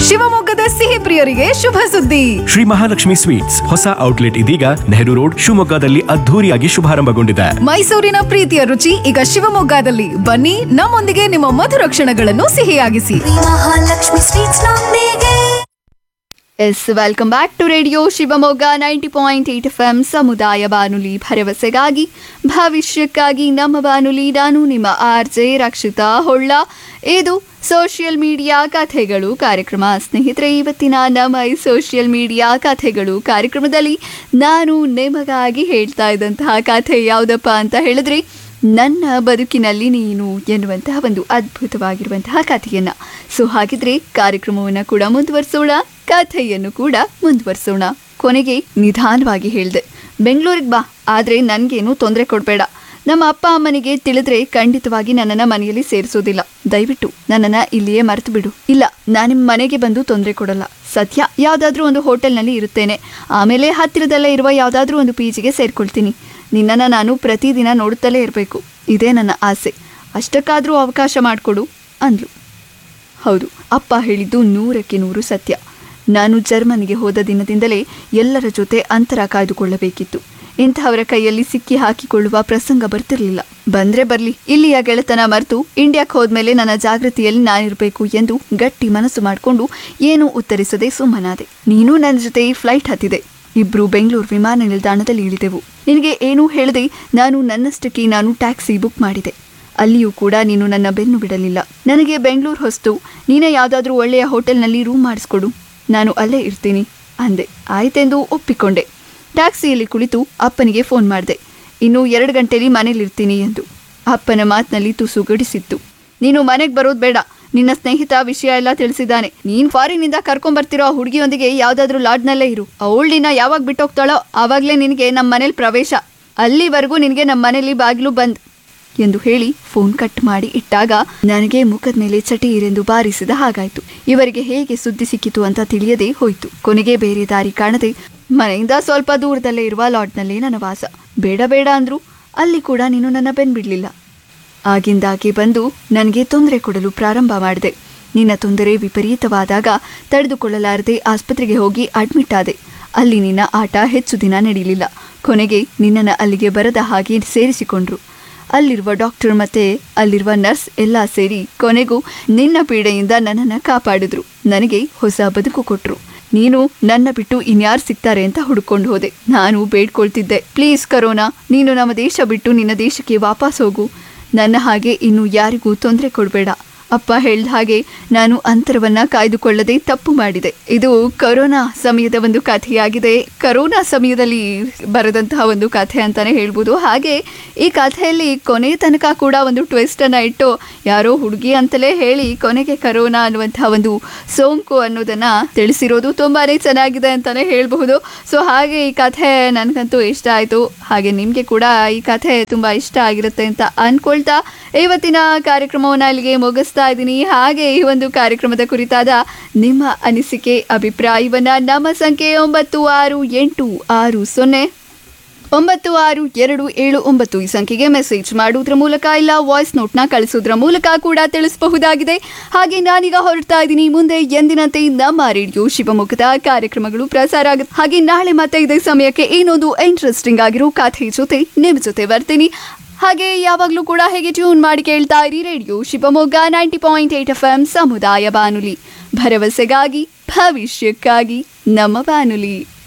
ಶಿವಮೊಗ್ಗದ ಸಿಹಿ ಪ್ರಿಯರಿಗೆ ಶುಭ ಸುದ್ದಿ ಶ್ರೀ ಮಹಾಲಕ್ಷ್ಮಿ ಸ್ವೀಟ್ಸ್ ಹೊಸ ಔಟ್ಲೆಟ್ ಇದೀಗ ನೆಹರು ರೋಡ್ ಶಿವಮೊಗ್ಗದಲ್ಲಿ ಅದ್ಧೂರಿಯಾಗಿ ಶುಭಾರಂಭಗೊಂಡಿದೆ ಮೈಸೂರಿನ ಪ್ರೀತಿಯ ರುಚಿ ಈಗ ಶಿವಮೊಗ್ಗದಲ್ಲಿ ಬನ್ನಿ ನಮ್ಮೊಂದಿಗೆ ನಿಮ್ಮ ಮಧುರ ಕ್ಷಣಗಳನ್ನು ಸಿಹಿಯಾಗಿಸಿ ಮಹಾಲಕ್ಷ್ಮಿ ಸ್ವೀಟ್ಸ್ ನೊಂದಿಗೆ yes welcome back to radio Shivamogga ninety point eight F M ಸಮುದಾಯ ಬಾನುಲಿ ಭರವಸೆಗಾಗಿ ಭವಿಷ್ಯಕ್ಕಾಗಿ ನಮ್ಮ ಬಾನುಲಿ ನಾನು ನಿಮ್ಮ ಆರ್ ಜೆ ರಕ್ಷಿತಾ ಹೊಳ್ಳ ಇದು ಸೋಷಿಯಲ್ ಮೀಡಿಯಾ ಕಥೆಗಳು ಕಾರ್ಯಕ್ರಮ ಸ್ನೇಹಿತರೆ ಇವತ್ತಿನ ನಮ್ಮ ಈ ಸೋಷಿಯಲ್ ಮೀಡಿಯಾ ಕಥೆಗಳು ಕಾರ್ಯಕ್ರಮದಲ್ಲಿ ನಾನು ನಿಮಗಾಗಿ ಹೇಳ್ತಾ ಇದ್ದಂತಹ ಕಥೆ ಯಾವುದಪ್ಪ ಅಂತ ಹೇಳಿದ್ರೆ ನನ್ನ ಬದುಕಿನಲ್ಲಿ ನೀನು ಎನ್ನುವಂತಹ ಒಂದು ಅದ್ಭುತವಾಗಿರುವಂತಹ ಕಥೆಯನ್ನ ಸೊ ಹಾಗಿದ್ರೆ ಕಾರ್ಯಕ್ರಮವನ್ನು ಕೂಡ ಮುಂದುವರಿಸೋಣ ಕಥೆಯನ್ನು ಕೂಡ ಮುಂದುವರಿಸೋಣ ಕೊನೆಗೆ ನಿಧಾನವಾಗಿ ಹೇಳಿದೆ ಬೆಂಗಳೂರಿಗೆ ಬಾ ಆದರೆ ನನಗೇನು ತೊಂದರೆ ಕೊಡಬೇಡ ನಮ್ಮ ಅಪ್ಪ ಅಮ್ಮನಿಗೆ ತಿಳಿದ್ರೆ ಖಂಡಿತವಾಗಿ ನನ್ನನ್ನು ಮನೆಯಲ್ಲಿ ಸೇರಿಸೋದಿಲ್ಲ ದಯವಿಟ್ಟು ನನ್ನನ್ನು ಇಲ್ಲಿಯೇ ಮರೆತು ಬಿಡು ಇಲ್ಲ ನಾನು ನಿಮ್ಮ ಮನೆಗೆ ಬಂದು ತೊಂದರೆ ಕೊಡಲ್ಲ ಸತ್ಯ ಯಾವುದಾದ್ರೂ ಒಂದು ಹೋಟೆಲ್ನಲ್ಲಿ ಇರುತ್ತೇನೆ ಆಮೇಲೆ ಹತ್ತಿರದಲ್ಲೇ ಇರುವ ಯಾವುದಾದ್ರೂ ಒಂದು ಪಿ ಜಿಗೆ ಸೇರ್ಕೊಳ್ತೀನಿ ನಿನ್ನನ್ನು ನಾನು ಪ್ರತಿದಿನ ನೋಡುತ್ತಲೇ ಇರಬೇಕು ಇದೇ ನನ್ನ ಆಸೆ ಅಷ್ಟಕ್ಕಾದರೂ ಅವಕಾಶ ಮಾಡಿಕೊಡು ಅಂದ್ಲು ಹೌದು ಅಪ್ಪ ಹೇಳಿದ್ದು ನೂರಕ್ಕೆ ನೂರು ಸತ್ಯ ನಾನು ಜರ್ಮನಿಗೆ ಹೋದ ದಿನದಿಂದಲೇ ಎಲ್ಲರ ಜೊತೆ ಅಂತರ ಕಾಯ್ದುಕೊಳ್ಳಬೇಕಿತ್ತು ಇಂತಹವರ ಕೈಯಲ್ಲಿ ಸಿಕ್ಕಿ ಹಾಕಿಕೊಳ್ಳುವ ಪ್ರಸಂಗ ಬರ್ತಿರ್ಲಿಲ್ಲ ಬಂದ್ರೆ ಬರ್ಲಿ ಇಲ್ಲಿಯ ಗೆಳೆತನ ಮರೆತು ಇಂಡಿಯಾಕ್ಕೆ ಹೋದ್ಮೇಲೆ ನನ್ನ ಜಾಗೃತಿಯಲ್ಲಿ ನಾನಿರಬೇಕು ಎಂದು ಗಟ್ಟಿ ಮನಸ್ಸು ಮಾಡಿಕೊಂಡು ಏನೂ ಉತ್ತರಿಸದೆ ಸುಮ್ಮನಾದೆ ನೀನು ನನ್ನ ಜೊತೆ ಈ ಫ್ಲೈಟ್ ಹತ್ತಿದೆ ಇಬ್ರು ಬೆಂಗಳೂರು ವಿಮಾನ ನಿಲ್ದಾಣದಲ್ಲಿ ಇಳಿದೆವು ನಿನಗೆ ಏನೂ ಹೇಳದೆ ನಾನು ನನ್ನಷ್ಟಕ್ಕೆ ನಾನು ಟ್ಯಾಕ್ಸಿ ಬುಕ್ ಮಾಡಿದೆ ಅಲ್ಲಿಯೂ ಕೂಡ ನೀನು ನನ್ನ ಬೆನ್ನು ಬಿಡಲಿಲ್ಲ ನನಗೆ ಬೆಂಗಳೂರು ಹೊಸ್ತು ನೀನೇ ಯಾವುದಾದ್ರೂ ಒಳ್ಳೆಯ ಹೋಟೆಲ್ನಲ್ಲಿ ರೂಮ್ ಮಾಡಿಸ್ಕೊಡು ನಾನು ಅಲ್ಲೇ ಇರ್ತೀನಿ ಅಂದೆ ಆಯ್ತೆಂದು ಒಪ್ಪಿಕೊಂಡೆ ಟ್ಯಾಕ್ಸಿಯಲ್ಲಿ ಕುಳಿತು ಅಪ್ಪನಿಗೆ ಫೋನ್ ಮಾಡಿದೆ ಇನ್ನು ಎರಡು ಗಂಟೆಲಿ ಮನೇಲಿರ್ತೀನಿ ಎಂದು ಅಪ್ಪನ ಮಾತಿನಲ್ಲಿ ತುಸು ಗಡಿಸಿತ್ತು ನೀನು ಮನೆಗೆ ಬರೋದು ಬೇಡ ನಿನ್ನ ಸ್ನೇಹಿತ ವಿಷಯ ಎಲ್ಲ ತಿಳಿಸಿದ್ದಾನೆ ನೀನ್ ಫಾರಿನಿಂದ ಕರ್ಕೊಂಬರ್ತಿರೋ ಆ ಹುಡುಗಿಯೊಂದಿಗೆ ಯಾವ್ದಾದ್ರೂ ಲಾಡ್ನಲ್ಲೇ ಇರು ಅವಳು ನಿನ್ನ ಯಾವಾಗ ಬಿಟ್ಟೋಗ್ತಾಳೋ ಆವಾಗಲೇ ನಿನಗೆ ನಮ್ಮ ಮನೇಲಿ ಪ್ರವೇಶ ಅಲ್ಲಿವರೆಗೂ ನಿನಗೆ ನಮ್ಮ ಮನೇಲಿ ಬಾಗಿಲು ಬಂದ್ ಎಂದು ಹೇಳಿ ಫೋನ್ ಕಟ್ ಮಾಡಿ ಇಟ್ಟಾಗ ನನಗೆ ಮುಖದ ಮೇಲೆ ಚಟೀರೆಂದು ಬಾರಿಸಿದ ಹಾಗಾಯ್ತು ಇವರಿಗೆ ಹೇಗೆ ಸುದ್ದಿ ಸಿಕ್ಕಿತು ಅಂತ ತಿಳಿಯದೆ ಹೋಯ್ತು ಕೊನೆಗೆ ಬೇರೆ ದಾರಿ ಕಾಣದೆ ಮನೆಯಿಂದ ಸ್ವಲ್ಪ ದೂರದಲ್ಲೇ ಇರುವ ಲಾಡ್ನಲ್ಲೇ ನನ್ನ ವಾಸ ಬೇಡ ಬೇಡ ಅಂದ್ರು ಅಲ್ಲಿ ಕೂಡ ನೀನು ನನ್ನ ಬೆನ್ಬಿಡ್ಲಿಲ್ಲ ಆಗಿಂದಾಗೆ ಬಂದು ನನಗೆ ತೊಂದರೆ ಕೊಡಲು ಪ್ರಾರಂಭ ಮಾಡಿದೆ ನಿನ್ನ ತೊಂದರೆ ವಿಪರೀತವಾದಾಗ ತಡೆದುಕೊಳ್ಳಲಾರದೆ ಆಸ್ಪತ್ರೆಗೆ ಹೋಗಿ ಅಡ್ಮಿಟ್ ಆದೆ ಅಲ್ಲಿ ನಿನ್ನ ಆಟ ಹೆಚ್ಚು ದಿನ ನಡೀಲಿಲ್ಲ ಕೊನೆಗೆ ನಿನ್ನನ್ನು ಅಲ್ಲಿಗೆ ಬರದ ಹಾಗೆ ಸೇರಿಸಿಕೊಂಡ್ರು ಅಲ್ಲಿರುವ ಡಾಕ್ಟರ್ ಮತ್ತೆ ಅಲ್ಲಿರುವ ನರ್ಸ್ ಎಲ್ಲ ಸೇರಿ ಕೊನೆಗೂ ನಿನ್ನ ಪೀಡೆಯಿಂದ ನನ್ನನ್ನು ಕಾಪಾಡಿದ್ರು ನನಗೆ ಹೊಸ ಬದುಕು ಕೊಟ್ರು ನೀನು ನನ್ನ ಬಿಟ್ಟು ಇನ್ಯಾರು ಸಿಗ್ತಾರೆ ಅಂತ ಹುಡ್ಕೊಂಡು ಹೋದೆ ನಾನು ಬೇಡ್ಕೊಳ್ತಿದ್ದೆ ಪ್ಲೀಸ್ ಕರೋನಾ ನೀನು ನಮ್ಮ ದೇಶ ಬಿಟ್ಟು ನಿನ್ನ ದೇಶಕ್ಕೆ ವಾಪಸ್ ಹೋಗು ನನ್ನ ಹಾಗೆ ಇನ್ನು ಯಾರಿಗೂ ತೊಂದರೆ ಕೊಡಬೇಡ ಅಪ್ಪ ಹೇಳ್ದ ಹಾಗೆ ನಾನು ಅಂತರವನ್ನ ಕಾಯ್ದುಕೊಳ್ಳದೆ ತಪ್ಪು ಮಾಡಿದೆ ಇದು ಕರೋನಾ ಸಮಯದ ಒಂದು ಕಥೆಯಾಗಿದೆ ಕರೋನಾ ಸಮಯದಲ್ಲಿ ಬರೆದಂತಹ ಒಂದು ಕಥೆ ಅಂತಾನೆ ಹೇಳ್ಬೋದು ಹಾಗೆ ಈ ಕಥೆಯಲ್ಲಿ ಕೊನೆ ತನಕ ಕೂಡ ಒಂದು ಟ್ವಿಸ್ಟ್ ಅನ್ನ ಇಟ್ಟು ಯಾರೋ ಹುಡುಗಿ ಅಂತಲೇ ಹೇಳಿ ಕೊನೆಗೆ ಕರೋನಾ ಅನ್ನುವಂತಹ ಒಂದು ಸೋಂಕು ಅನ್ನೋದನ್ನ ತಿಳಿಸಿರೋದು ತುಂಬಾನೇ ಚೆನ್ನಾಗಿದೆ ಅಂತಾನೆ ಹೇಳಬಹುದು ಸೊ ಹಾಗೆ ಈ ಕಥೆ ನನಗಂತೂ ಇಷ್ಟ ಆಯಿತು ಹಾಗೆ ನಿಮಗೆ ಕೂಡ ಈ ಕಥೆ ತುಂಬ ಇಷ್ಟ ಆಗಿರುತ್ತೆ ಅಂತ ಅನ್ಕೊಳ್ತಾ ಇವತ್ತಿನ ಕಾರ್ಯಕ್ರಮವನ್ನು ಅಲ್ಲಿಗೆ ಮುಗಿಸ್ತಾ ಇದ್ದೀನಿ ಹಾಗೆ ಈ ಒಂದು ಕಾರ್ಯಕ್ರಮದ ಕುರಿತಾದ ನಿಮ್ಮ ಅನಿಸಿಕೆ ಅಭಿಪ್ರಾಯವನ್ನ ನಮ್ಮ ಸಂಖ್ಯೆ ಒಂಬತ್ತು ಆರು ಎಂಟು ಆರು ಸೊನ್ನೆ ಒಂಬತ್ತು ಆರು ಎರಡು ಏಳು ಒಂಬತ್ತು ಈ ಸಂಖ್ಯೆಗೆ ಮೆಸೇಜ್ ಮಾಡುವುದರ ಮೂಲಕ ಇಲ್ಲ ವಾಯ್ಸ್ ನೋಟ್ನ ಕಳಿಸೋದ್ರ ಮೂಲಕ ಕೂಡ ತಿಳಿಸಬಹುದಾಗಿದೆ ಹಾಗೆ ನಾನೀಗ ಹೊರಡ್ತಾ ಇದ್ದೀನಿ ಮುಂದೆ ಎಂದಿನಂತೆ ನಮ್ಮ ರೇಡಿಯೋ ಶಿವಮೊಗ್ಗದ ಕಾರ್ಯಕ್ರಮಗಳು ಪ್ರಸಾರ ಆಗುತ್ತೆ ಹಾಗೆ ನಾಳೆ ಮತ್ತೆ ಇದೇ ಸಮಯಕ್ಕೆ ಏನೊಂದು ಇಂಟ್ರೆಸ್ಟಿಂಗ್ ಆಗಿರೋ ಕಥೆ ಜೊತೆ ನಿಮ್ಮ ಜೊತೆ ಬರ್ತೀನಿ ಹಾಗೆ ಯಾವಾಗಲೂ ಕೂಡ ಹೇಗೆ ಟ್ಯೂನ್ ಮಾಡಿ ಕೇಳ್ತಾ ಇರಿ radio Shivamogga ninety point eight F M ಸಮುದಾಯ ಬಾನುಲಿ ಭರವಸೆಗಾಗಿ ಭವಿಷ್ಯಕ್ಕಾಗಿ ನಮ್ಮ ಬಾನುಲಿ